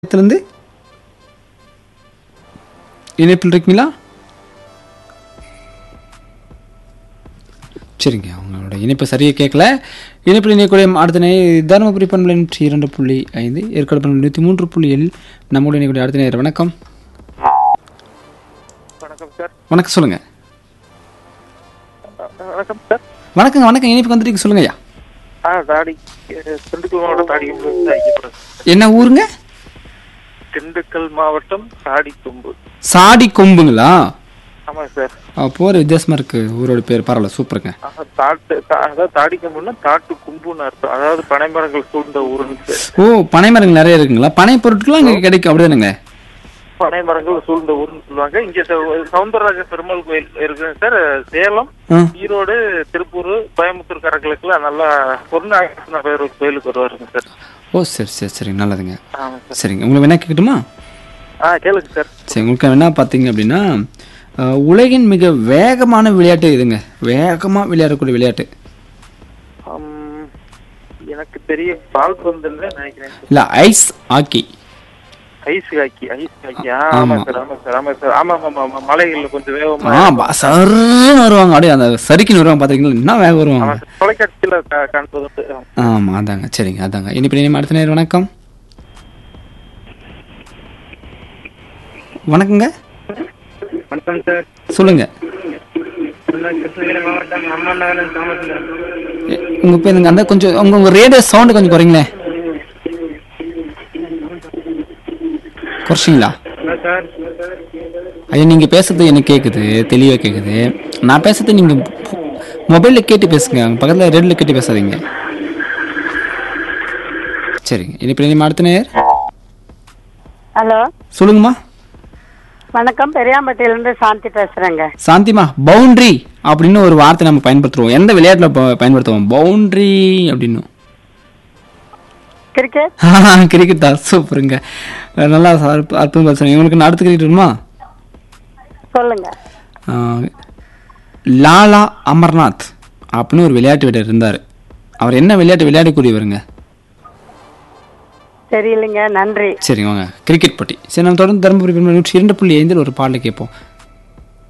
இருந்து இணைப்பில் இருக்கீங்களா சரிங்க அவங்களோட இணைப்பு சரியாக கேட்கல இணைப்பில் இணையக்கூடிய அடுத்த நே தருமபுரி பண்பலை நூற்றி இரண்டு புள்ளி ஐந்து ஏற்காடு பண்பலை நூற்றி மூன்று புள்ளி ஏழு நம்முடைய இணையக்கூடிய அடுத்த நேரம் வணக்கம் வணக்கம் சார் வணக்கம் சொல்லுங்க அஹ் வணக்கம் சார் வணக்கங்க வணக்கம் இணைப்பு வந்துட்டு சொல்லுங்க ஐயா ஆ தாடி அஹ் திண்டுக்கல் மாவட்டம் தாடிக்கொம்பு ஐயப்பன் என்ன ஊருங்க திண்டுக்கல் மாவட்டம் தாடிக்கொம்பு சாடி கொம்புங்களா ஆமாம் சார் அப்போ ஒரு வித்தியாசமா இருக்கு ஊரோட பேர் பரவாயில்ல சூப்பருங்க ஆஹா, தாட்டு தா- அதாவது தாடிக்கொம்புன்னா தாட்டு கும்புன்னு அர்த்தம் அதாவது பனைமரங்கள் சூழ்ந்த ஊருன்னு சார் ஓ பனை மரங்கள் நிறைய இருக்குங்களா பனை பொருட்களும் இங்கே கிடைக்கும் அப்படிதானுங்க பனைமரங்கள் சூழ்ந்த ஊருன்னு சொல்லுவாங்க இங்க ச- சவுந்தரராஜ பெருமாள் கோயில் இருக்குங்க சார் சேலம் ஆ ஈரோடு திருப்பூர் கோயம்புத்தூர் காரர்களுக்குலாம் நல்லா பொருளாதார பேர் கோயிலுக்கு வருவாருங்க சார் ஓ சரி சரி சரி நல்லதுங்க ஆமாம் சார் சரிங்க உங்களுக்கு வேணா கேட்கட்டுமா ஆ கேளுங்க சார் சரி உங்களுக்கு என்ன பார்த்தீங்க அப்படின்னா அஹ், உலகின் மிக வேகமான விளையாட்டு இதுங்க வேகமாக விளையாடக்கூடிய விளையாட்டு ஹம், எனக்கு பெரிய பால் பந்துன்னு நினைக்கிறேன் சார். இல்லை ice hockey ice hockey ice hockey ஆமா சார் ஆமா சார் ஆமா சார் ஆமா ஆமா ஆமா மலைகள்ல கொஞ்சம் வேகமா ஆ பா சருன்னு வருவாங்க அப்படியே அந்த சரிக்குன்னு வருவாங்க பார்த்துருக்கீங்களா என்ன வேகம் ஆமா வருவாங்க சார் தொலைக்காட்சியில கா- காண்பது உண்டு. ஆமா. ஆமாம் அதாங்க சரிங்க அதாங்க இனிப்பு இனிமே அடுத்த நேரம் வணக்கம் வணக்கங்க வணக்கம் சார் சொல்லுங்க கிருஷ்ணகிரி மாவட்டம் அம்மா நகரம் தாமசம் எ- உங்க பேருங்க அந்த கொஞ்சம் உங்க உங்க ரேடியோ சவுண்டு கொஞ்சம் குறைங்களேன் குறைச்சிங்களா சார் ஐயா நீங்க பேசுறது எனக்கு கேக்குது தெளிவா கேக்குது நான் பேசுறது நீங்க மொபைல்ல கேட்டு பேசுங்க அங்க பக்கத்துல ரேடியோல கேட்டு பேசாதீங்க சரிங்க இனிப்பு இனிமே அடுத்த நேர் ஹலோ சொல்லுங்கம்மா வணக்கம் பெரியாம்பட்டியிலேருந்து சாந்தி பேசுகிறேங்க சாந்திமா பவுண்டரி அப்படின்னு ஒரு வார்த்தை நம்ம பயன்படுத்துவோம் எந்த விளையாட்டுல ப- பயன்படுத்துவோம் பவுண்டரி அப்படின்னு கிரிக்கெட் கிரிக்கெட் தான் சூப்பருங்க நல்லா அற்ப- அற்புதம் பேசுறீங்க உங்களுக்கு நான் அடுத்து கிரிக்கெட் வருமா சொல்லுங்க ஆஹ், லாலா அமர்நாத் அப்படின்னு ஒரு விளையாட்டு வீரர் இருந்தார் அவர் என்ன விளையாட்டு விளையாடக்கூடியவருங்க தெரியலைங்க நன்றி சரிங்க வாங்க கிரிக்கெட் போட்டி சரி நம்ம தொடர்ந்து தருமபுரி பெருமை நூற்றி இரண்டு புள்ளி ஐந்தில் ஒரு பாடலை கேட்போம்